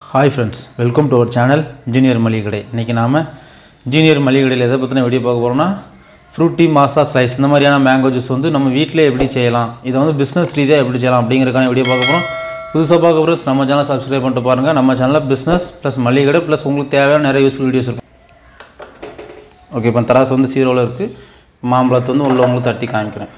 hi friends welcome to our channel engineer மளிகை கடை இன்றைக்கி நாம் இன்ஜினியர் மளிகை கடையில் எதை பற்றின வீடியோ பார்க்க போகிறோம்னா ஃப்ரூட்டி மாசா ஸ்லைஸ் இந்த மாதிரியான மேங்கோ ஜூஸ் வந்து நம்ம வீட்டிலே எப்படி செய்யலாம் இதை வந்து பிஸ்னஸ் ரீதியாக எப்படி செய்யலாம் அப்படிங்கிறக்கான வீடியோ பார்க்க போகிறோம் புதுசாக பார்க்க போகிறோம் நம்ம சேனல் சப்ஸ்கிரைப் பண்ணிட்டு பாருங்கள் நம்ம சேனலில் பிஸ்னஸ் ப்ளஸ் மளிகை கடை ப்ளஸ் உங்களுக்கு தேவையான நிறைய யூஸ்ஃபுல் வீடியோஸ் இருக்கும் ஓகே இப்போ தராசு வந்து சீரோவில் இருக்குது மாம்பழத்தை வந்து உள்ளவங்களுக்கு தட்டி காமிக்கிறேன்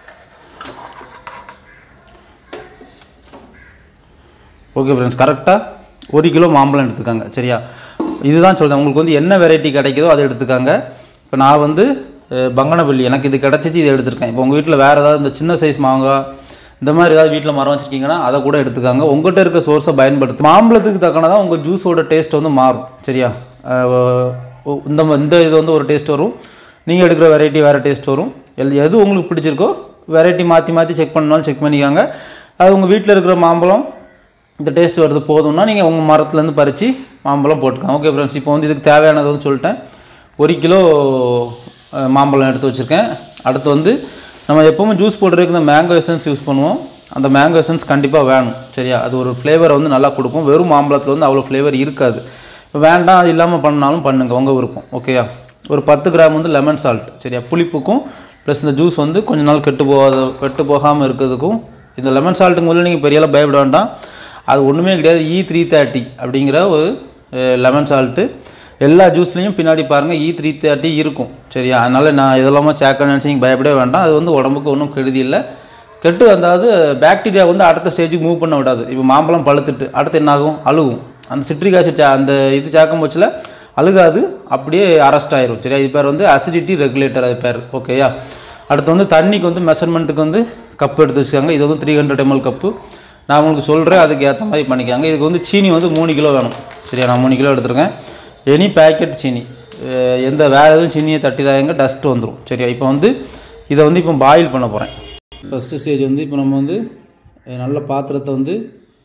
ஓகே ஃப்ரெண்ட்ஸ் கரெக்டாக ஒரு கிலோ மாம்பழம் எடுத்துக்காங்க சரியா இதுதான் சொல்கிறேன் உங்களுக்கு வந்து என்ன வெரைட்டி கிடைக்குதோ அதை எடுத்துக்காங்க இப்போ நான் வந்து அஹ், பங்கனப்பள்ளி எனக்கு இது கிடச்சிச்சு இதை எடுத்திருக்கேன் இப்போ உங்கள் வீட்டில் வேறு ஏதாவது இந்த சின்ன சைஸ் மாங்காய் இந்த மாதிரி ஏதாவது வீட்டில் மரம் வச்சுருக்கீங்கன்னா அதை கூட எடுத்துக்காங்க உங்கள்கிட்ட இருக்க சோர்ஸை பயன்படுத்து மாம்பழத்துக்கு தக்கனதான் உங்கள் ஜூஸோட டேஸ்ட் வந்து மாறும் சரியா அஹ், ஒ- இந்த ம- இந்த இது வந்து ஒரு டேஸ்ட் வரும் நீங்கள் எடுக்கிற வெரைட்டி வேறு டேஸ்ட் வரும் எல் எது உங்களுக்கு பிடிச்சிருக்கோ வெரைட்டி மாற்றி மாற்றி செக் பண்ணாலும் செக் பண்ணிக்காங்க அது உங்கள் வீட்டில் இருக்கிற மாம்பழம் இந்த டேஸ்ட் வருது போதும்னா நீங்கள் உங்கள் மரத்துலேருந்து பறித்து மாம்பழம் போட்டுக்கலாம் ஓகே ஃப்ரெண்ட்ஸ் இப்போ வந்து இதுக்கு தேவையானது வந்து சொல்லிட்டேன் ஒரு கிலோ அஹ், மாம்பழம் எடுத்து வச்சுருக்கேன் அடுத்து வந்து நம்ம எப்போவுமே ஜூஸ் போடுறதுக்கு இந்த மேங்கோ எசன்ஸ் யூஸ் பண்ணுவோம் அந்த மேங்கோ எசன்ஸ் கண்டிப்பாக வேணும் சரியா அது ஒரு ஃப்ளேவரை வந்து நல்லா கொடுக்கும் வெறும் மாம்பழத்தில் வந்து அவ்வளோ ஃப்ளேவர் இருக்காது இப்போ வேண்டாம் அது இல்லாமல் பண்ணாலும் பண்ணுங்கள் உங்கள் விருப்பம் ஓகேயா ஒரு பத்து கிராம் வந்து லெமன் சால்ட் சரியா புளிப்புக்கும் ப்ளஸ் இந்த ஜூஸ் வந்து கொஞ்ச நாள் கெட்டு போகாத கெட்டு போகாமல் இருக்கிறதுக்கும் இந்த லெமன் சால்ட்டுக்கு முதல்ல நீங்கள் பெரிய அளவு பயப்பட வேண்டாம் அது ஒன்றுமே கிடையாது இ த்ரீ தேர்ட்டி அப்படிங்கிற ஒரு லெமன் சால்ட்டு எல்லா ஜூஸ்லேயும் பின்னாடி பாருங்கள் இ த்ரீ தேர்ட்டி இருக்கும் சரியா அதனால் நான் இதெல்லாமா சேர்க்க நினச்சி நீங்கள் பயப்படவே வேண்டாம் அது வந்து உடம்புக்கு ஒன்றும் கெடுதி இல்லை கெட்டு அதாவது பாக்டீரியா வந்து அடுத்த ஸ்டேஜுக்கு மூவ் பண்ண விடாது இப்போ மாம்பழம் பழுத்துட்டு அடுத்து என்ன ஆகும் அழுகும் அந்த சிட்ரிக் ஆசிட் அந்த இது சேர்க்கும் போச்சில் அழுகாது அப்படியே அரெஸ்ட் ஆயிரும் சரியா இது பேர் வந்து அசிடிட்டி ரெகுலேட்டர் அது பேர் ஓகேயா அடுத்து வந்து தண்ணிக்கு வந்து மெஷர்மெண்ட்டுக்கு வந்து கப் எடுத்து வச்சுக்காங்க இது வந்து த்ரீ ஹண்ட்ரட் எம்எல் கப்பு நான் உங்களுக்கு சொல்கிறேன் அதுக்கு ஏற்ற மாதிரி பண்ணிக்காங்க இதுக்கு வந்து சீனி வந்து மூணு கிலோ வேணும் சரியா நான் மூணு கிலோ எடுத்துருக்கேன் எனி பேக்கெட் சீனி அஹ் எந்த வேறு எதுவும் சீனியை தட்டிடாதீங்க டஸ்ட் வந்துடும் சரியா இப்போ வந்து இதை வந்து இப்போ பாயில் பண்ண போகிறேன் ஃபஸ்ட்டு ஸ்டேஜ் வந்து இப்போ நம்ம வந்து அஹ் நல்ல பாத்திரத்தை வந்து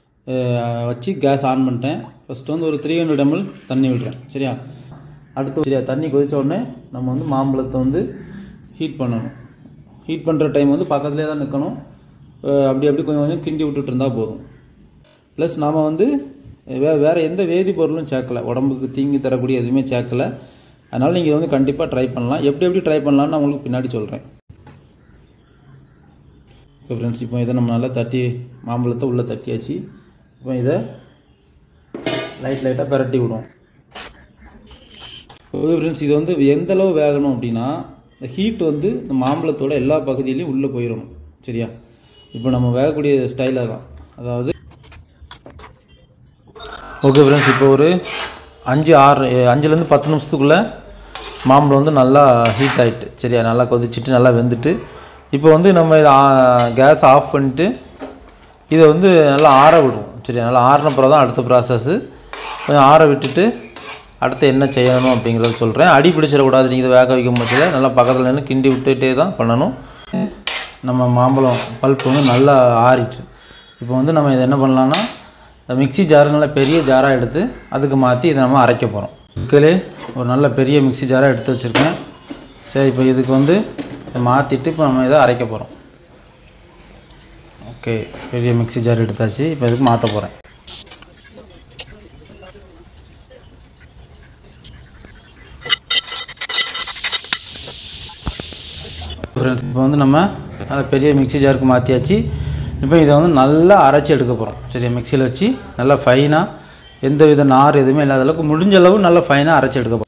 அஹ் வச்சு கேஸ் ஆன் பண்ணிட்டேன் ஃபஸ்ட்டு வந்து ஒரு த்ரீ ஹண்ட்ரட் எம்எல் தண்ணி விடுறேன் சரியா அடுத்து சரியா தண்ணி கொதிச்ச உடனே நம்ம வந்து மாம்பழத்தை வந்து ஹீட் பண்ணணும் ஹீட் பண்ணுற டைம் வந்து பக்கத்துலேயே தான் நிற்கணும் அஹ் அப்படி அப்படி கொஞ்சம் கொஞ்சம் கிண்டி விட்டுட்டு இருந்தால் போதும் ப்ளஸ் நாம் வந்து வே வேறு எந்த வேதிப்பொருளும் சேர்க்கல உடம்புக்கு தீங்கி தரக்கூடிய எதுவுமே சேர்க்கல அதனால் நீங்கள் வந்து கண்டிப்பாக ட்ரை பண்ணலாம் எப்படி எப்படி ட்ரை பண்ணலாம்னு நான் உங்களுக்கு பின்னாடி சொல்கிறேன் இப்போ ஃப்ரெண்ட்ஸ் இப்போ இதை நம்ம நல்லா தட்டி மாம்பழத்தை உள்ளே தட்டியாச்சு இப்போ இதை லைட் லைட்டாக பிரட்டி விடுவோம் ஓகே ஃப்ரெண்ட்ஸ் இது வந்து எந்த அளவு வேகணும் அப்படின்னா இந்த ஹீட் வந்து இந்த மாம்பழத்தோட எல்லா பகுதியிலையும் உள்ளே போயிடணும் சரியா இப்போ நம்ம வேகக்கூடிய ஸ்டைலாக தான் அதாவது ஓகே ஃப்ரெண்ட்ஸ் இப்போ ஒரு அஞ்சு ஆறு எ- அஞ்சுலேருந்து பத்து நிமிஷத்துக்குள்ளே மாம்பழம் வந்து நல்லா ஹீட் ஆகிட்டு சரியா நல்லா கொதிச்சிட்டு நல்லா வெந்துட்டு இப்போ வந்து நம்ம இதை கேஸ் ஆஃப் பண்ணிட்டு இதை வந்து நல்லா ஆற விடுவோம் சரியா நல்லா ஆறின பிறகு தான் அடுத்த ப்ராசஸ்ஸு கொஞ்சம் ஆற விட்டுட்டு அடுத்து என்ன செய்யணும் அப்படிங்கிறத சொல்கிறேன் அடி பிடிச்சிடக்கூடாது நீங்கள் இதை வேக வைக்கும் பட்சத்தில் நல்லா பக்கத்தில் நின்று கிண்டி விட்டுட்டே தான் பண்ணணும் நம்ம மாம்பழம் பல்ப் வந்து நல்லா ஆறிட்டு இப்போ வந்து நம்ம இதை என்ன பண்ணலான்னா மிக்ஸி ஜார் நல்ல பெரிய ஜாராக எடுத்து அதுக்கு மாற்றி இதை நம்ம அரைக்க போகிறோம் இதுலே ஒரு நல்ல பெரிய மிக்ஸி ஜாராக எடுத்து வச்சுருக்கேன் சரி இப்போ இதுக்கு வந்து இதை மாற்றிட்டு இப்போ நம்ம இதை அரைக்க போகிறோம் ஓகே பெரிய மிக்ஸி ஜார் எடுத்தாச்சு இப்போ இதுக்கு மாற்ற போகிறேன் ஃப்ரெண்ட்ஸ் இப்போ வந்து நம்ம நல்ல பெரிய மிக்ஸி ஜாருக்கு மாற்றியாச்சு இப்போ இதை வந்து நல்லா அரைச்சி எடுக்க போகிறோம் சரியா மிக்சியில் வச்சு நல்லா ஃபைனாக எந்த வித நார் எதுவுமே இல்லாத அளவுக்கு முடிஞ்ச அளவு நல்லா ஃபைனாக அரைச்சி எடுக்க போகிறோம்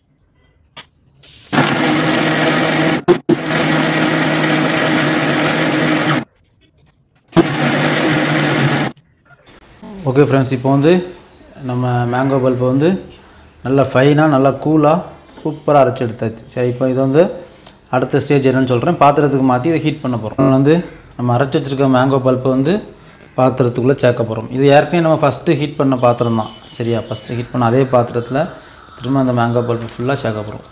ஓகே ஃப்ரெண்ட்ஸ் இப்போ வந்து நம்ம மேங்கோ பல்பை வந்து நல்லா ஃபைனாக நல்லா கூலாக சூப்பராக அரைச்சி எடுத்தாச்சு சரி இப்போ இது வந்து அடுத்த ஸ்டேஜ் என்னன்னு சொல்கிறேன் பாத்திரத்துக்கு மாற்றி இதை ஹீட் பண்ண போகிறோம் வந்து நம்ம அரைச்சி வச்சுருக்க மேங்கோ பல்பை வந்து பாத்திரத்துக்குள்ளே சேர்க்க போகிறோம் இது ஏற்கனவே நம்ம ஃபஸ்ட்டு ஹீட் பண்ண பாத்திரம் தான் சரியா ஃபஸ்ட்டு ஹீட் பண்ண அதே பாத்திரத்தில் திரும்ப அந்த மேங்கோ பல்பை ஃபுல்லாக சேர்க்க போகிறோம்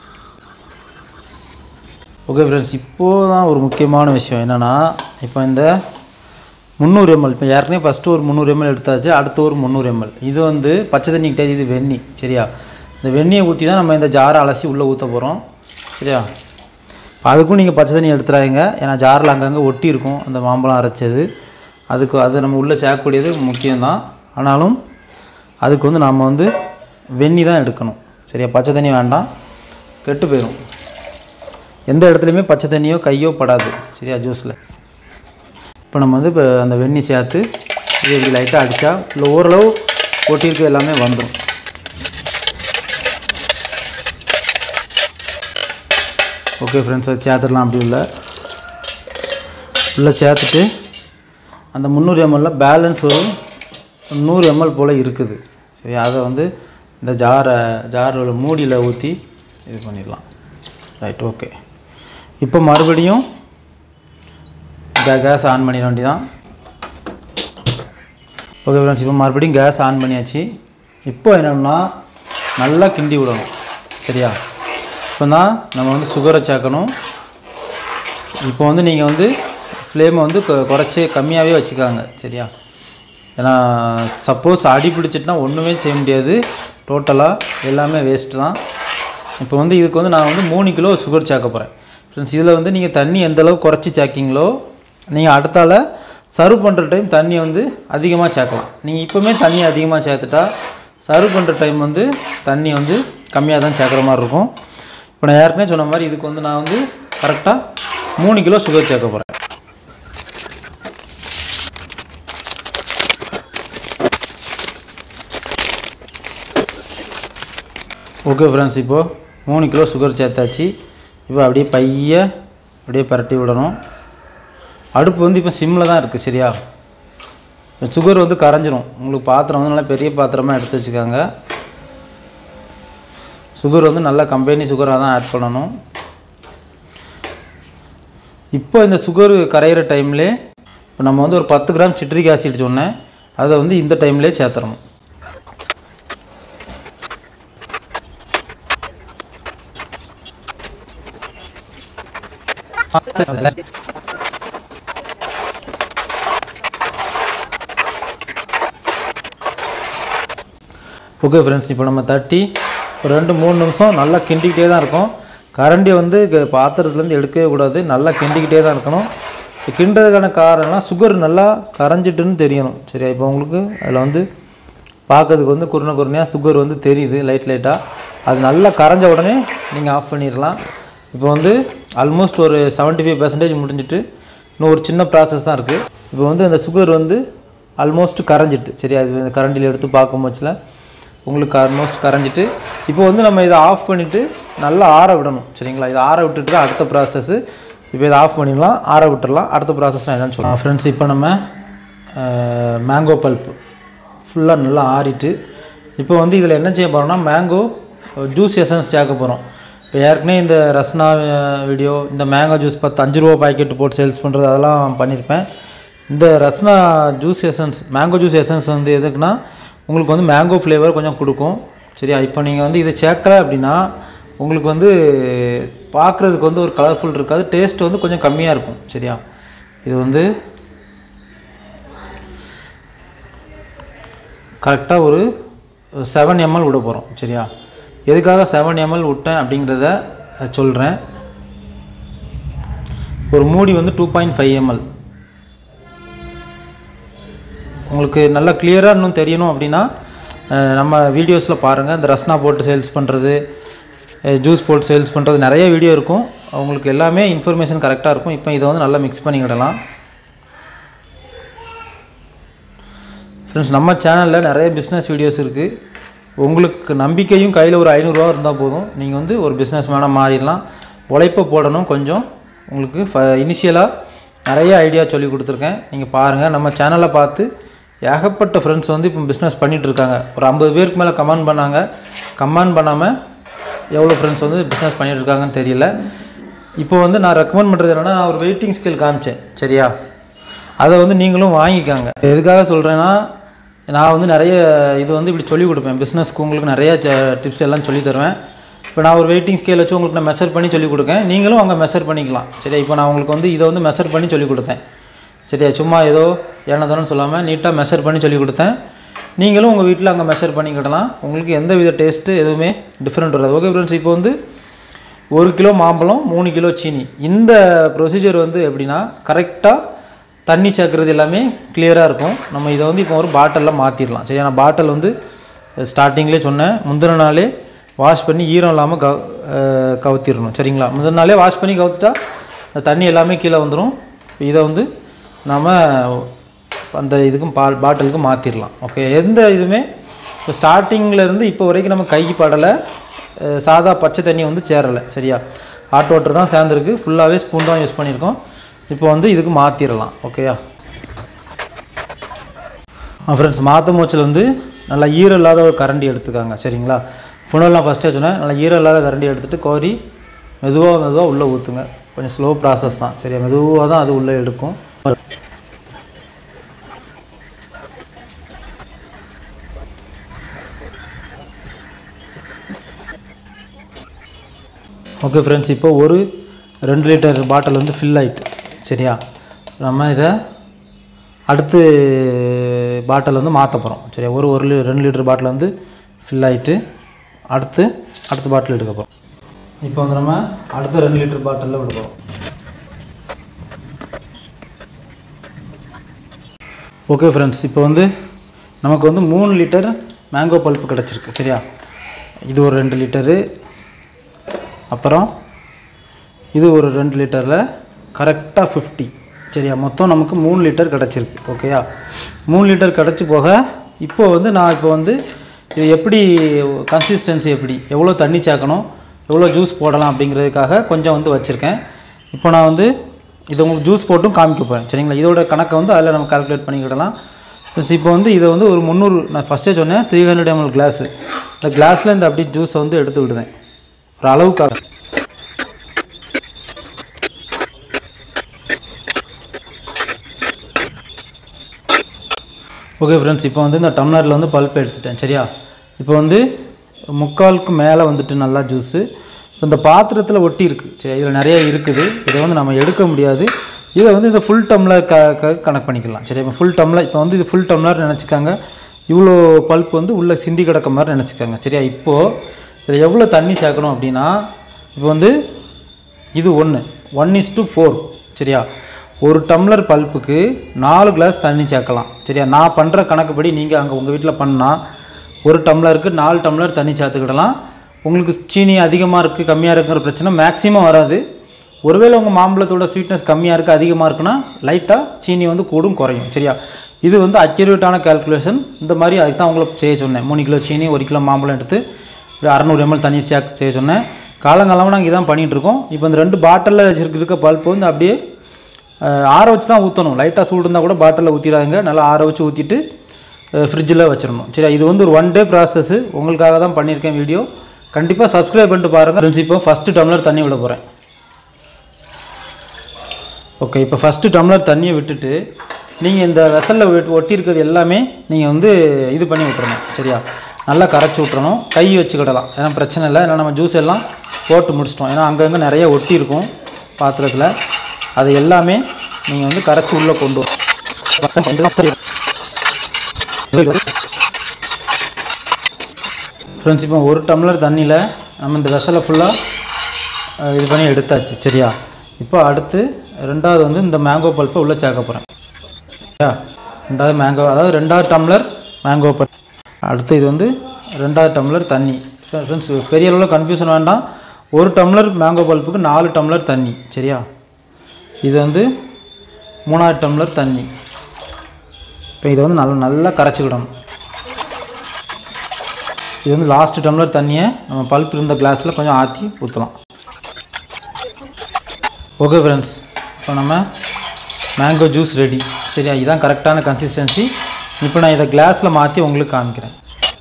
ஓகே ஃப்ரெண்ட்ஸ் இப்போது தான் ஒரு முக்கியமான விஷயம் என்னென்னா இப்போ இந்த முந்நூறு எம்எல் இப்போ ஏற்கனவே ஃபஸ்ட்டு ஒரு முந்நூறு எம்எல் எடுத்தாச்சு அடுத்து ஒரு முந்நூறு எம்எல் இது வந்து பச்சை தண்ணி கிடையாது இது வெந்நி சரியா இந்த வெந்நியை ஊற்றி தான் நம்ம இந்த ஜாரை அலசி உள்ளே ஊற்ற போகிறோம் சரியா அதுக்கும் நீங்கள் பச்சை தண்ணி எடுத்துறாங்க ஏன்னா ஜாரில் அங்கங்கே ஒட்டி இருக்கும் அந்த மாம்பழம் அரைச்சது அதுக்கு அது நம்ம உள்ளே சேர்க்கக்கூடியது முக்கியம்தான் ஆனாலும் அதுக்கு வந்து நாம் வந்து வெந்நி தான் எடுக்கணும் சரியா பச்சை தண்ணி வேண்டாம் கெட்டு போயிடும் எந்த இடத்துலையுமே பச்சை தண்ணியோ கையோ படாது சரியா ஜூஸில் இப்போ நம்ம வந்து இப்போ அந்த வெந்நி சேர்த்து இது இப்படி லைட்டாக அடித்தா இல்லை ஓரளவு ஒட்டியிருக்க எல்லாமே வந்துடும் ஓகே ஃப்ரெண்ட்ஸ் அது சேர்த்துடலாம் அப்படி இல்லை உள்ளே சேர்த்துட்டு அந்த முந்நூறு எம்எல்ல பேலன்ஸ் ஒரு நூறு எம்எல் போல் இருக்குது சரி அதை வந்து இந்த ஜாரை ஜாரில் மூடியில் ஊற்றி இது பண்ணிடலாம் ரைட் ஓகே இப்போ மறுபடியும் கேஸ் ஆன் பண்ணிட வேண்டியதான் ஓகே ஃப்ரெண்ட்ஸ் இப்போ மறுபடியும் கேஸ் ஆன் பண்ணியாச்சு இப்போ என்னன்னா நல்லா கிண்டி விடணும் சரியா இப்போ தான் நம்ம வந்து சுகரை சேர்க்கணும் இப்போ வந்து நீங்கள் வந்து ஃப்ளேமை வந்து கொ- குறைச்சி கம்மியாகவே வச்சுக்காங்க சரியா ஏன்னா சப்போஸ் அடி பிடிச்சிட்டுனா ஒன்றுமே செய்ய முடியாது டோட்டலாக எல்லாமே வேஸ்ட்டு தான் இப்போ வந்து இதுக்கு வந்து நான் வந்து மூணு கிலோ சுகர் சேர்க்க போகிறேன் ஃப்ரெண்ட்ஸ் இதில் வந்து நீங்கள் தண்ணி எந்த அளவுக்கு குறைச்சி சேர்க்கிங்களோ நீங்கள் அடுத்தால சர்வ் பண்ணுற டைம் தண்ணி வந்து அதிகமாக சேர்க்கலாம் நீங்கள் இப்போவுமே தண்ணி அதிகமாக சேர்த்துட்டா சர்வ் பண்ணுற டைம் வந்து தண்ணி வந்து கம்மியாக தான் சேர்க்குற மாதிரி இருக்கும் இப்போ நான் ஏற்கனவே சொன்ன மாதிரி இதுக்கு வந்து நான் வந்து கரெக்டாக மூணு கிலோ சுகர் சேர்க்க போகிறேன் ஓகே ஃப்ரெண்ட்ஸ் இப்போது மூணு கிலோ சுகர் சேர்த்தாச்சு இப்போ அப்படியே பைய அப்படியே பரட்டி விடணும் அடுப்பு வந்து இப்போ சிம்மில் தான் இருக்குது சரியா சுகர் வந்து கரைஞ்சிரும் உங்களுக்கு பாத்திரம் வந்து நல்லா பெரிய பாத்திரமாக எடுத்து வச்சுக்கோங்க சுகர் வந்து நல்லா கம்பெனி சுகராக தான் ஆட் பண்ணணும் இப்போ இந்த சுகர் கரையிற டைம்லே இப்போ நம்ம வந்து ஒரு பத்து கிராம் சிட்ரிக் ஆசிட் சொன்னேன் அதை வந்து இந்த டைம்லேயே சேர்த்துறணும் ஓகே ஃப்ரெண்ட்ஸ் இப்போ நம்ம தட்டி ஒரு ரெண்டு மூணு நிமிஷம் நல்லா கிண்டிக்கிட்டே தான் இருக்கும் கரண்டி வந்து க- பாத்திரத்துலேருந்து எடுக்கவே கூடாது நல்லா கிண்டிக்கிட்டே தான் இருக்கணும் இப்போ கிண்டுறதுக்கான காரணம்னா சுகர் நல்லா கரைஞ்சிட்டுன்னு தெரியணும் சரியா இப்போ உங்களுக்கு அதில் வந்து பார்க்கறதுக்கு வந்து குருணை குருணையாக சுகர் வந்து தெரியுது லைட் லைட்டாக அது நல்லா கரைஞ்ச உடனே நீங்கள் ஆஃப் பண்ணிடலாம் இப்போ வந்து ஆல்மோஸ்ட் ஒரு 75% ஃபைவ் பர்சன்டேஜ் முடிஞ்சிட்டு இன்னும் ஒரு சின்ன ப்ராசஸ் தான் இருக்குது இப்போ வந்து அந்த சுகர் வந்து ஆல்மோஸ்ட் கரைஞ்சிட்டு சரியா இது இந்த கரண்டியில் எடுத்து பார்க்கும் பட்சத்தில் உங்களுக்கு ஆல்மோஸ்ட் கரைஞ்சிட்டு இப்போ வந்து நம்ம இதை ஆஃப் பண்ணிவிட்டு நல்லா ஆற விடணும் சரிங்களா இதை ஆற விட்டுட்டு தான் அடுத்த ப்ராசஸ் இப்போ இதை ஆஃப் பண்ணிடலாம் ஆற விட்டுறலாம் அடுத்த ப்ராசஸ் என்னன்னு சொல்லலாம் ஃப்ரெண்ட்ஸ் இப்போ நம்ம மேங்கோ பல்ப் ஃபுல்லாக நல்லா ஆறிட்டு இப்போ வந்து இதில் என்ன செய்ய போகிறோம்னா மேங்கோ ஜூஸ் எசன்ஸ் சேர்க்க போகிறோம் இப்போ ஏற்கனவே இந்த ரஸ்னா வீடியோ இந்த மேங்கோ ஜூஸ் பத்து அஞ்சு ரூபா பாக்கெட் போட்டு சேல்ஸ் பண்ணுறது அதெல்லாம் பண்ணியிருப்பேன் இந்த Rasna juice essence mango juice essence வந்து எதுக்குன்னா உங்களுக்கு வந்து மேங்கோ ஃப்ளேவர் கொஞ்சம் கொடுக்கும் சரியா இப்போ நீங்கள் வந்து இதை சேர்க்கல அப்படின்னா உங்களுக்கு வந்து பார்க்குறதுக்கு வந்து ஒரு கலர்ஃபுல் இருக்காது டேஸ்ட் வந்து கொஞ்சம் கம்மியாக இருக்கும் சரியா இது வந்து கரெக்டாக ஒரு செவன் எம்எல் விட போகிறோம் சரியா எதுக்காக செவன் எம்எல் விட்டேன் அப்படிங்கிறத சொல்கிறேன் ஒரு மூடி வந்து டூ பாயிண்ட் ஃபைவ் எம்எல் உங்களுக்கு நல்லா கிளியராக இன்னும் தெரியணும் அப்படின்னா அஹ், நம்ம வீடியோஸில் பாருங்கள் இந்த ரஸ்னா போட்டு சேல்ஸ் பண்ணுறது ஜூஸ் போட்டு சேல்ஸ் பண்ணுறது நிறைய வீடியோ இருக்கும் உங்களுக்கு எல்லாமே இன்ஃபர்மேஷன் கரெக்டாக இருக்கும் இப்போ இதை வந்து நல்லா மிக்ஸ் பண்ணிக்கிடலாம் ஃப்ரெண்ட்ஸ் நம்ம சேனலில் நிறைய பிஸ்னஸ் வீடியோஸ் இருக்குது உங்களுக்கு நம்பிக்கையும் கையில் ஒரு ஐநூறுரூவா இருந்தால் போதும் நீங்கள் வந்து ஒரு பிஸ்னஸ் மேனாக மாறிடலாம் உழைப்பை போடணும் கொஞ்சம் உங்களுக்கு ஃப இனிஷியலாக நிறைய ஐடியா சொல்லி கொடுத்துருக்கேன் நீங்கள் பாருங்கள் நம்ம சேனலை பார்த்து ஏகப்பட்ட ஃப்ரெண்ட்ஸ் வந்து இப்போ பிஸ்னஸ் இருக்காங்க ஒரு ஐம்பது பேருக்கு மேலே கமெண்ட் பண்ணாங்க கமெண்ட் பண்ணாமல் எவ்வளோ ஃப்ரெண்ட்ஸ் வந்து பிஸ்னஸ் பண்ணிட்டு இருக்காங்கன்னு தெரியல இப்போ வந்து நான் ரெக்கமெண்ட் பண்ணுறது என்னன்னா நான் ஒரு வெயிட்டிங் ஸ்கேல் காமிச்சேன் சரியா அதை வந்து நீங்களும் வாங்கிக்காங்க எதுக்காக சொல்கிறேன்னா நான் வந்து நிறைய இது வந்து இப்படி சொல்லி கொடுப்பேன் பிஸ்னஸ்க்கு உங்களுக்கு நிறைய டிப்ஸ் எல்லாம் சொல்லி தருவேன் இப்போ நான் ஒரு வெயிட்டிங் ஸ்கேல் வச்சு உங்களுக்கு நான் மெஷர் பண்ணி சொல்லி கொடுக்கேன் நீங்களும் அங்கே மெஷர் பண்ணிக்கலாம் சரியா இப்போ நான் உங்களுக்கு வந்து இதை வந்து மெஷர் பண்ணி சொல்லி கொடுத்தேன் சரியா சும்மா ஏதோ ஏனதானு சொல்லாமல் நீட்டாக மெஷர் பண்ணி சொல்லி கொடுத்தேன் நீங்களும் உங்கள் வீட்டில் அங்கே மெஷர் பண்ணிக்கிடலாம் உங்களுக்கு எந்த வித டேஸ்ட்டு எதுவுமே டிஃப்ரெண்ட் வராது ஓகே ஃப்ரெண்ட்ஸ் இப்போ வந்து ஒரு கிலோ மாம்பழம் மூணு கிலோ சீனி இந்த ப்ரொசீஜர் வந்து எப்படின்னா கரெக்டாக தண்ணி சேர்க்குறது எல்லாமே கிளியராக இருக்கும் நம்ம இதை வந்து இப்போ ஒரு பாட்டிலில் மாற்றிடலாம் சரியா நான் பாட்டில் வந்து ஸ்டார்டிங்லேயே சொன்னேன் முந்தின நாளே வாஷ் பண்ணி ஈரம் இல்லாமல் கவ அஹ் கவுத்திடணும் சரிங்களா முந்தின நாளே வாஷ் பண்ணி கவுத்துட்டா அந்த தண்ணி எல்லாமே கீழே வந்துடும் இதை வந்து நாம் அந்த இதுக்கும் பால் பாட்டிலுக்கு மாற்றிடலாம் ஓகே எந்த இதுவுமே இப்போ ஸ்டார்டிங்கில் இருந்து இப்போ வரைக்கும் நம்ம கை படலை அஹ் சாதா பச்சை தண்ணி வந்து சேரலை சரியா ஹாட் வாட்டர் தான் சேர்ந்துருக்கு ஃபுல்லாகவே ஸ்பூன் தான் யூஸ் பண்ணியிருக்கோம் இப்போ வந்து இதுக்கு மாற்றிடலாம் ஓகேயா ஃப்ரெண்ட்ஸ் மாற்ற மூச்சில் வந்து நல்லா ஈரம் இல்லாத ஒரு கரண்டி எடுத்துக்காங்க சரிங்களா புனல்லாம் ஃபஸ்ட்டே சொன்னேன் நல்லா ஈரம் இல்லாத கரண்டி எடுத்துகிட்டு கோரி மெதுவாக மெதுவாக உள்ளே ஊற்றுங்க கொஞ்சம் ஸ்லோ ப்ராசஸ் தான் சரியா மெதுவாக தான் அது உள்ளே எடுக்கும் ஓகே ஃப்ரெண்ட்ஸ் இப்போ ஒரு ரெண்டு லிட்டர் பாட்டில் வந்து ஃபில் ஆயிட்டு சரியா நம்ம இதை அடுத்து பாட்டில் வந்து மாற்ற போகிறோம் சரியா ஒரு ஒரு லி- ரெண்டு லிட்டர் பாட்டில் வந்து ஃபில் ஆயிட்டு அடுத்து அடுத்த பாட்டில் எடுக்க போகிறோம் இப்போ வந்து நம்ம அடுத்த ரெண்டு லிட்டர் பாட்டிலில் விட போகிறோம் ஓகே ஃப்ரெண்ட்ஸ் இப்போ வந்து நமக்கு வந்து மூணு லிட்டர் மேங்கோ பல்ப்பு கிடச்சிருக்கு சரியா இது ஒரு ரெண்டு லிட்டரு அப்புறம் இது ஒரு ரெண்டு லிட்டரில் கரெக்டாக ஃபிஃப்டி சரியா மொத்தம் நமக்கு மூணு லிட்டர் கிடச்சிருக்கு ஓகேயா மூணு லிட்டர் கிடச்சி போக இப்போ வந்து நான் இப்போ வந்து இது எப்படி கன்சிஸ்டன்சி எப்படி எவ்வளோ தண்ணி சேர்க்கணும் எவ்வளோ ஜூஸ் போடலாம் அப்படிங்கிறதுக்காக கொஞ்சம் வந்து வச்சுருக்கேன் இப்போ நான் வந்து இதை உங்களுக்கு ஜூஸ் போட்டும் காமிக்க போகிறேன் சரிங்களா இதோட கணக்கை வந்து அதில் நம்ம கால்குலேட் பண்ணிக்கிடலாம் ப்ளஸ் இப்போ வந்து இதை வந்து ஒரு முந்நூறு நான் ஃபஸ்ட்டே சொன்னேன் த்ரீ ஹண்ட்ரட் எம்எல் கிளாஸு இந்த கிளாஸில் இந்த அப்படியே ஜூஸை வந்து எடுத்து விடுதேன் ஒரு அளவுக்காக ஓகே ஃப்ரெண்ட்ஸ் இப்போ வந்து இந்த டம்ளரில் வந்து பல்ப் எடுத்துட்டேன் சரியா இப்போ வந்து முக்காலுக்கு மேலே வந்துட்டு நல்லா ஜூஸு இந்த பாத்திரத்தில் ஒட்டி இருக்குது சரி இதில் நிறைய இருக்குது இதை வந்து நம்ம எடுக்க முடியாது இதை வந்து இந்த ஃபுல் டம்ளர் க க கணக்கு பண்ணிக்கலாம் சரி இப்போ ஃபுல் டம்ளர் இப்போ வந்து இது ஃபுல் டம்ளர் நினச்சிக்காங்க இவ்வளோ பல்ப் வந்து உள்ளே சிந்தி கிடக்க மாதிரி நினச்சிக்காங்க சரியா இப்போது இதில் எவ்வளோ தண்ணி சேர்க்கணும் அப்படின்னா இப்போ வந்து இது ஒன்று ஒன் இஸ் டு ஃபோர் சரியா ஒரு டம்ளர் பல்ப்புக்கு நாலு கிளாஸ் தண்ணி சேர்க்கலாம் சரியா நான் பண்ணுற கணக்குப்படி நீங்கள் அங்கே உங்கள் வீட்டில் பண்ணால் ஒரு டம்ளருக்கு நாலு டம்ளர் தண்ணி சேர்த்துக்கிடலாம் உங்களுக்கு சீனி அதிகமாக இருக்குது கம்மியாக இருக்குங்கிற பிரச்சனை மேக்ஸிமம் வராது ஒருவேளை உங்கள் மாம்பழத்தோட ஸ்வீட்னஸ் கம்மியாக இருக்குது அதிகமாக இருக்குன்னா லைட்டாக சீனி வந்து கூடும் குறையும் சரியா இது வந்து அக்யூரேட்டான கால்குலேஷன் இந்த மாதிரி அதுக்கு தான் உங்களை செய்ய சொன்னேன் மூணு கிலோ சீனி ஒரு கிலோ மாம்பழம் எடுத்து ஒரு அறநூறு எம்எல் தண்ணி சே செய்ய சொன்னேன் காலங்காலமாக நாங்கள் இதான் பண்ணிகிட்டு இருக்கோம் இப்போ இந்த ரெண்டு பாட்டிலில் வச்சுருக்க இருக்க பல்ப் வந்து அப்படியே அஹ், ஆற வச்சு தான் ஊற்றணும் லைட்டாக சூடு இருந்தால் கூட பாட்டிலில் ஊற்றிடாதுங்க நல்லா ஆற வச்சு ஊற்றிட்டு ஃப்ரிட்ஜில் வச்சிடணும் சரியா இது வந்து ஒரு ஒன் டே ப்ராசஸ்ஸு உங்களுக்காக தான் பண்ணியிருக்கேன் வீடியோ கண்டிப்பாக சப்ஸ்கிரைப் பண்ணிட்டு பாருங்கள் ஃப்ரெண்ட்ஸ் இப்போ ஃபஸ்ட்டு டம்ளர் தண்ணி விட போகிறேன் ஓகே இப்போ ஃபஸ்ட்டு டம்ளர் தண்ணியை விட்டுட்டு நீங்கள் இந்த வெசலில் ஒட்டி இருக்கிறது எல்லாமே நீங்கள் வந்து இது பண்ணி விட்டுறணும் சரியா நல்லா கரைச்சி விட்றணும் கை வச்சுக்கிடலாம் ஏன்னா பிரச்சனை இல்லை ஏன்னா நம்ம ஜூஸ் எல்லாம் போட்டு முடிச்சிட்டோம் ஏன்னா அங்கங்கே நிறைய ஒட்டி இருக்கும் பாத்திரத்தில் அது எல்லாமே நீங்கள் வந்து கரைச்சி உள்ளே கொண்டு ஃப்ரெண்ட்ஸ் இப்போ ஒரு டம்ளர் தண்ணியில் நம்ம இந்த வெசலை ஃபுல்லாக இது பண்ணி எடுத்தாச்சு சரியா இப்போ அடுத்து ரெண்டாவது வந்து இந்த மேங்கோ பல்ப்பை உள்ளே சேர்க்க போகிறேன் சரியா ரெண்டாவது மேங்கோ அதாவது ரெண்டாவது டம்ளர் மேங்கோ பல்ப் அடுத்து இது வந்து ரெண்டாவது டம்ளர் தண்ணி ஃப்ரெண்ட்ஸ் பெரிய அளவில் கன்ஃபியூஷன் வேண்டாம் ஒரு டம்ளர் மேங்கோ பல்ப்புக்கு நாலு டம்ளர் தண்ணி சரியா இது வந்து மூணாவது டம்ளர் தண்ணி இப்போ இதை வந்து நல்லா நல்லா கரைச்சிக்கிடணும் இது வந்து லாஸ்ட் டம்ளர் தண்ணியை நம்ம பல்ப் இருந்த கிளாஸில் கொஞ்சம் ஆற்றி ஊற்றலாம் ஓகே ஃப்ரெண்ட்ஸ் இப்போ நம்ம மேங்கோ ஜூஸ் ரெடி சரியா இதுதான் கரெக்டான கன்சிஸ்டன்சி இப்போ நான் இதை கிளாஸில் மாற்றி உங்களுக்கு காமிக்கிறேன்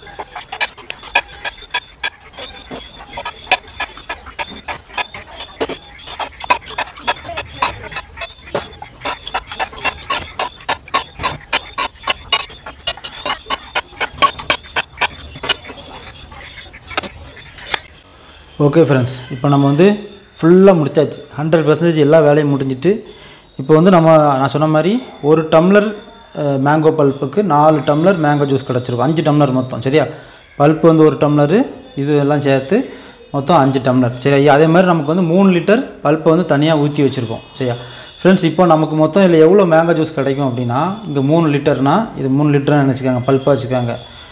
ஓகே ஃப்ரெண்ட்ஸ் இப்போ நம்ம வந்து ஃபுல்லாக முடிச்சாச்சு ஹண்ட்ரட் பர்சன்டேஜ் எல்லா வேலையும் முடிஞ்சிட்டு இப்போ வந்து நம்ம நான் சொன்ன மாதிரி ஒரு டம்ளர் மேங்கோ பல்ப்புக்கு நாலு டம்ளர் மேங்கோ ஜூஸ் கிடச்சிருக்கும் அஞ்சு டம்ளர் மொத்தம் சரியா பல்ப்பு வந்து ஒரு டம்ளரு இது எல்லாம் சேர்த்து மொத்தம் அஞ்சு டம்ளர் சரியா அதே மாதிரி நமக்கு வந்து மூணு லிட்டர் பல்ப்பை வந்து தனியாக ஊற்றி வச்சுருக்கோம் சரியா ஃப்ரெண்ட்ஸ் இப்போ நமக்கு மொத்தம் இதில் எவ்வளோ மேங்கோ ஜூஸ் கிடைக்கும் அப்படின்னா இங்கே மூணு லிட்டர்னா இது மூணு லிட்டர்னு நினச்சிக்காங்க பல்ப்பாக வச்சுக்காங்க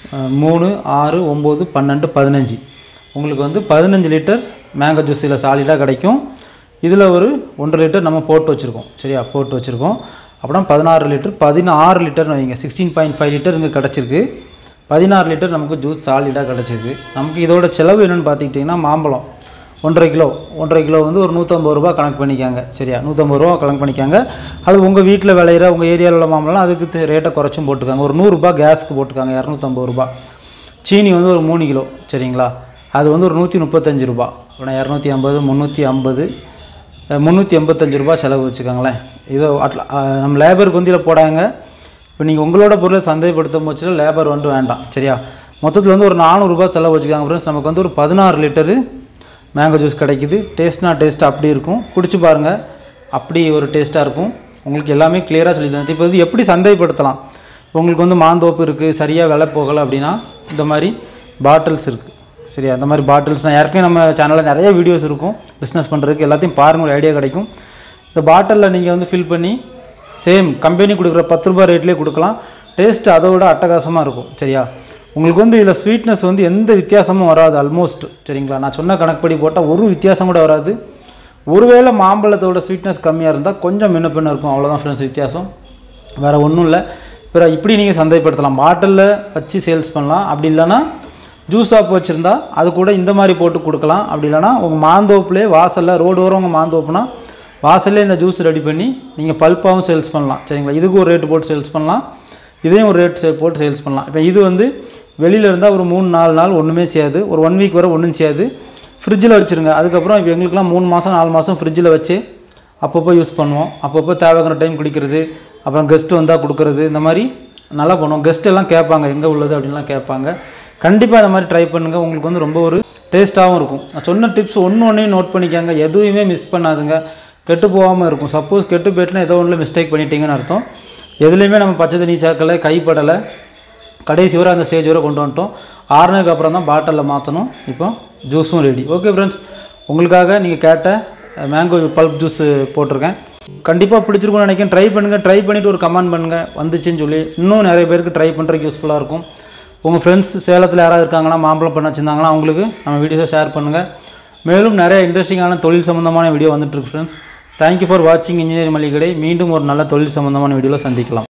அஹ், மூணு ஆறு ஒம்பது பன்னெண்டு பதினஞ்சு உங்களுக்கு வந்து பதினஞ்சு லிட்டர் மேங்கோ ஜூஸ் இதில் சாலிடாக கிடைக்கும் இதில் ஒரு ஒன்றரை லிட்டர் நம்ம போட்டு வச்சுருக்கோம் சரியா போட்டு வச்சுருக்கோம் அப்புறம் பதினாறு லிட்டர் பதினாறு லிட்டர்னு வைங்க சிக்ஸ்டீன் பாயிண்ட் ஃபைவ் லிட்டர் இங்கே கிடச்சிருக்கு பதினாறு லிட்டர் நமக்கு ஜூஸ் சாலிடாக கிடச்சிருக்கு நமக்கு இதோட செலவு என்னென்னு பார்த்துக்கிட்டிங்கன்னா மாம்பழம் ஒன்றரை கிலோ ஒன்றரை கிலோ வந்து ஒரு நூற்றம்பது ரூபா கணக்கு பண்ணிக்காங்க சரியா நூற்றம்பது ரூபா கணக்கு பண்ணிக்காங்க அது உங்கள் வீட்டில் விளையிற உங்கள் ஏரியாவில் உள்ள மாம்பழம் அதுக்கு தே- ரேட்டை குறைச்சும் போட்டுக்காங்க ஒரு நூறுரூபா கேஸுக்கு போட்டுக்காங்க இரநூத்தம்பது ரூபா சீனி வந்து ஒரு மூணு கிலோ சரிங்களா அது வந்து ஒரு நூற்றி முப்பத்தஞ்சு ரூபா அப்புறம் இரநூத்தி ஐம்பது முந்நூற்றி ஐம்பது முந்நூற்றி எண்பத்தஞ்சு ரூபா செலவு வச்சுக்கோங்களேன் இதோ அட்ல அஹ் நம்ம லேபருக்கு வந்து இதில் போடாங்க இப்போ நீங்கள் உங்களோட பொருளை சந்தைப்படுத்தும் பட்சத்தில் லேபர் வந்து வேண்டாம் சரியா மொத்தத்தில் வந்து ஒரு நானூறுரூபா செலவு வச்சுக்காங்க ஃப்ரெண்ட்ஸ் நமக்கு வந்து ஒரு பதினாறு லிட்டரு மேங்கோ ஜூஸ் கிடைக்குது டேஸ்ட்னா டேஸ்ட் அப்படி இருக்கும் குடிச்சு பாருங்கள் அப்படி ஒரு டேஸ்ட்டாக இருக்கும் உங்களுக்கு எல்லாமே கிளியராக சொல்லி தந்தேன் இப்போ வந்து எப்படி சந்தைப்படுத்தலாம் இப்போ உங்களுக்கு வந்து மாந்தோப்பு இருக்குது சரியாக விலை போகலை அப்படின்னா இந்த மாதிரி பாட்டில்ஸ் இருக்குது சரியா அந்த மாதிரி பாட்டில்ஸ் நான் ஏற்கனவே நம்ம சேனலில் நிறைய வீடியோஸ் இருக்கும் பிஸ்னஸ் பண்ணுறதுக்கு எல்லாத்தையும் பாருங்க ஒரு ஐடியா கிடைக்கும் இந்த பாட்டிலில் நீங்கள் வந்து ஃபில் பண்ணி சேம் கம்பெனி கொடுக்குற பத்து ரூபாய் ரேட்லேயே கொடுக்கலாம் டேஸ்ட் அதை விட அட்டகாசமாக இருக்கும் சரியா உங்களுக்கு வந்து இதில் ஸ்வீட்னஸ் வந்து எந்த வித்தியாசமும் வராது ஆல்மோஸ்ட் சரிங்களா நான் சொன்ன கணக்குப்படி போட்டால் ஒரு வித்தியாசம் கூட வராது ஒருவேளை மாம்பழத்தோட ஸ்வீட்னஸ் கம்மியாக இருந்தால் கொஞ்சம் முன்ன பின்ன இருக்கும் அவ்வளோதான் ஃப்ரெண்ட்ஸ் வித்தியாசம் வேறு ஒன்றும் இல்லை பிற இப்படி நீங்கள் சந்தைப்படுத்தலாம் பாட்டிலில் வச்சு சேல்ஸ் பண்ணலாம் அப்படி இல்லைன்னா ஜூஸ் ஷாப் வச்சுருந்தா அது கூட இந்த மாதிரி போட்டு கொடுக்கலாம் அப்படி இல்லைன்னா உங்கள் மாந்தோப்புலேயே வாசலில் ரோடு ஓரம் உங்கள் மாந்தோப்புனா வாசல்லே இந்த ஜூஸ் ரெடி பண்ணி நீங்கள் பல்ப்பாகவும் சேல்ஸ் பண்ணலாம் சரிங்களா இதுக்கு ஒரு ரேட்டு போட்டு சேல்ஸ் பண்ணலாம் இதையும் ஒரு ரேட் சே போட்டு சேல்ஸ் பண்ணலாம் இப்போ இது வந்து வெளியில் இருந்தால் ஒரு மூணு நாலு நாள் ஒன்றுமே செய்யாது ஒரு ஒன் வீக் வரை ஒன்றும் செய்யாது ஃப்ரிட்ஜில் வச்சுருங்க அதுக்கப்புறம் இப்போ எங்களுக்குலாம் மூணு மாதம் நாலு மாதம் ஃப்ரிட்ஜில் வச்சு அப்பப்போ யூஸ் பண்ணுவோம் அப்பப்போ தேவைங்கிற டைம் குடிக்கிறது அப்புறம் கெஸ்ட் வந்தால் கொடுக்குறது இந்த மாதிரி நல்லா பண்ணுவோம் கெஸ்ட் எல்லாம் கேட்பாங்க எங்கே உள்ளது அப்படின்லாம் கேட்பாங்க கண்டிப்பாக இந்த மாதிரி ட்ரை பண்ணுங்கள் உங்களுக்கு வந்து ரொம்ப ஒரு டேஸ்ட்டாகவும் இருக்கும் நான் சொன்ன டிப்ஸ் ஒன்று ஒன்றையும் நோட் பண்ணிக்கோங்க எதுவுமே மிஸ் பண்ணாதுங்க கெட்டு போகாமல் இருக்கும் சப்போஸ் கெட்டு போயிட்டுனா ஏதோ ஒன்றில் மிஸ்டேக் பண்ணிட்டீங்கன்னு அர்த்தம் எதுலேயுமே நம்ம பச்சை தண்ணி சேர்க்கலை கைப்படலை கடைசி வரை அந்த ஸ்டேஜ் வரை கொண்டு வந்துட்டோம் ஆறுனதுக்கு அப்புறம் தான் பாட்டிலில் மாற்றணும் இப்போ ஜூஸும் ரெடி ஓகே ஃப்ரெண்ட்ஸ் உங்களுக்காக நீங்கள் கேட்ட மேங்கோ பல்ப் ஜூஸ் போட்டிருக்கேன் கண்டிப்பாக பிடிச்சிருக்கும்னு நினைக்கிறேன் ட்ரை பண்ணுங்கள் ட்ரை பண்ணிவிட்டு ஒரு கமெண்ட் பண்ணுங்கள் வந்துச்சுன்னு சொல்லி இன்னும் நிறைய பேருக்கு ட்ரை பண்ணுறதுக்கு யூஸ்ஃபுல்லாக இருக்கும் உங்கள் ஃப்ரெண்ட்ஸ் சேலத்தில் யாராவது இருக்காங்கன்னா மாம்பழம் பண்ண வச்சுருந்தாங்கன்னா அவங்களுக்கு நம்ம வீடியோஸை ஷேர் பண்ணுங்கள் மேலும் நிறைய இன்ட்ரெஸ்டிங்கான தொழில் சம்மந்தமான வீடியோ வந்துட்டுருக்கு ஃப்ரெண்ட்ஸ் தேங்க்யூ ஃபார் வாட்சிங் இன்ஜினியரிங் மளிகை மீண்டும் ஒரு நல்ல தொழில் சம்மந்தமான வீடியோவில் சந்திக்கலாம்